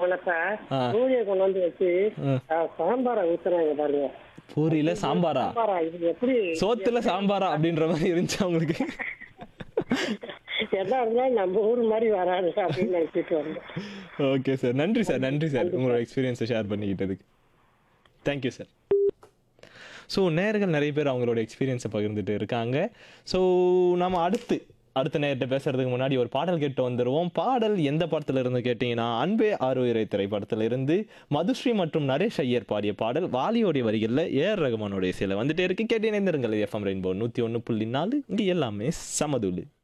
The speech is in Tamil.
பழத்தை ஆ. பூரியை கொண்டு வந்து வச்சு ம். ஆ, சாம்பாரை ஊத்துறாங்க பாருங்க பூரியில சாம்பாரா சாம்பாரா இது எப்படி சோத்துல சாம்பாரா அப்படின்ற மாதிரி இருந்துச்சு அவங்களுக்கு எதா இருந்தாலும் நம்ம ஊர் மாதிரி வராது அப்படின்னு நினைச்சிட்டு வந்தேன் ஓகே சார் நன்றி சார் நன்றி சார் உங்களோட எக்ஸ்பீரியன்ஸை ஷேர் பண்ணிக்கிட்டதுக்கு தேங்க்யூ சார் ஸோ நேர்கள் நிறைய பேர் அவங்களோட எக்ஸ்பீரியன்ஸை பகிர்ந்துட்டு இருக்காங்க ஸோ நம்ம அடுத்து அடுத்த நேரத்தை பேசுறதுக்கு முன்னாடி ஒரு பாடல் கேட்டு வந்துடுவோம் பாடல் எந்த படத்துல இருந்து கேட்டீங்கன்னா அன்பே ஆறுயிரை திரைப்படத்துல இருந்து மதுஸ்ரீ மற்றும் நரேஷ் ஐயர் பாடிய பாடல் வாலியோடைய வரிகளில் ஏஆர் ரகுமானோடைய சில வந்துட்டே இருக்கு கேட்டு இணைந்திருங்கள் எஃப்எம் ரெயின்போ நூற்றி ஒன்று புள்ளி நாலு இங்கே எல்லாமே சமதுளு